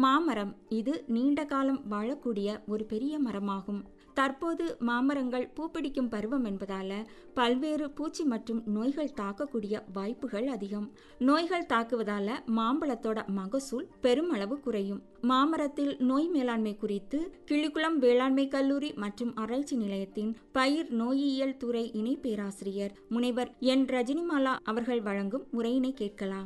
மாமரம் இது நீண்ட காலம் வாழக்கூடிய ஒரு பெரிய மரமாகும் தற்போது மாமரங்கள் பூப்பிடிக்கும் பருவம் என்பதால பல்வேறு பூச்சி மற்றும் நோய்கள் தாக்கக்கூடிய வாய்ப்புகள் அதிகம் நோய்கள் தாக்குவதால மாம்பழத்தோட மகசூல் பெருமளவு குறையும் மாமரத்தில் நோய் மேலாண்மை குறித்து கிளிக்குளம் வேளாண்மை கல்லூரி மற்றும் ஆராய்ச்சி நிலையத்தின் பயிர் நோயியல் துறை இணை பேராசிரியர் முனைவர் என் ரஜினிமாலா அவர்கள் வழங்கும் உரையினை கேட்கலாம்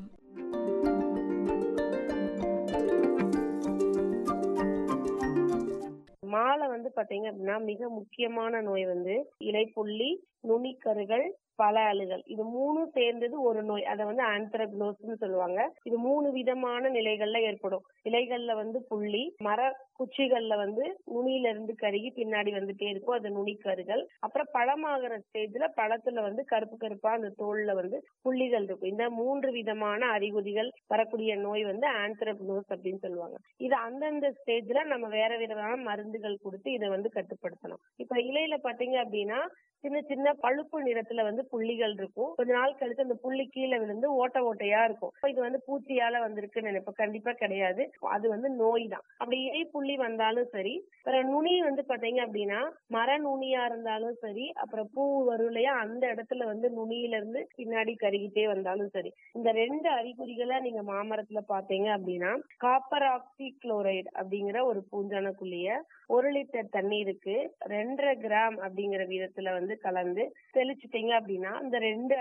மாலை வந்து பாத்தீங்க அப்படின்னா மிக முக்கியமான நோய் வந்து இலைப்புள்ளி நுனிக்கருகள் பல அழுகல் இது மூணும் சேர்ந்தது ஒரு நோய் அதை வந்து ஆந்த்ரக்னோஸ்னு சொல்லுவாங்க இது மூணு விதமான நிலைகள்ல ஏற்படும் இலைகள்ல வந்து புள்ளி மர குச்சிகள்ல வந்து நுனியில இருந்து கருகி பின்னாடி வந்துட்டே இருக்கும் அது நுனிக்கருகள் அப்புறம் பழமாகிற ஸ்டேஜ்ல பழத்துல வந்து கருப்பு கருப்பா அந்த தோல்ல வந்து புள்ளிகள் இருக்கும் இந்த மூன்று விதமான அறிகுறிகள் வரக்கூடிய நோய் வந்து ஆந்த்ரக்னோஸ் அப்படின்னு சொல்லுவாங்க இது அந்தந்த ஸ்டேஜ்ல நம்ம வேற விதமான மருந்துகள் கொடுத்து இதை வந்து கட்டுப்படுத்தணும் இப்ப இலையில பாத்தீங்க அப்படின்னா சின்ன சின்ன பழுப்பு நிறத்துல வந்து புள்ளிகள் இருக்கும் கொஞ்ச நாள் கழிச்சு அந்த புள்ளி கீழே விழுந்து ஓட்ட ஓட்டையா இருக்கும் இது வந்து பூச்சியால வந்திருக்குன்னு நினைப்போம் கண்டிப்பா கிடையாது அது வந்து நோய் தான் அப்படி இலை புள்ளி வந்தாலும் சரி அப்புறம் நுனி வந்து பாத்தீங்க அப்படின்னா மர நுனியா இருந்தாலும் சரி அப்புறம் பூ வரும் இல்லையா அந்த இடத்துல வந்து நுனியில இருந்து பின்னாடி கருகிட்டே வந்தாலும் சரி இந்த ரெண்டு அறிகுறிகளை நீங்க மாமரத்துல பாத்தீங்க அப்படின்னா காப்பர் ஆக்சி குளோரைடு அப்படிங்கிற ஒரு பூஞ்சானக்குள்ளிய ஒரு லிட்டர் தண்ணீருக்கு ரெண்டரை கிராம் அப்படிங்கிற விதத்துல வந்து கலந்து தெளிச்சிட்டீங்க அப்படின்னா இந்த ரெண்டு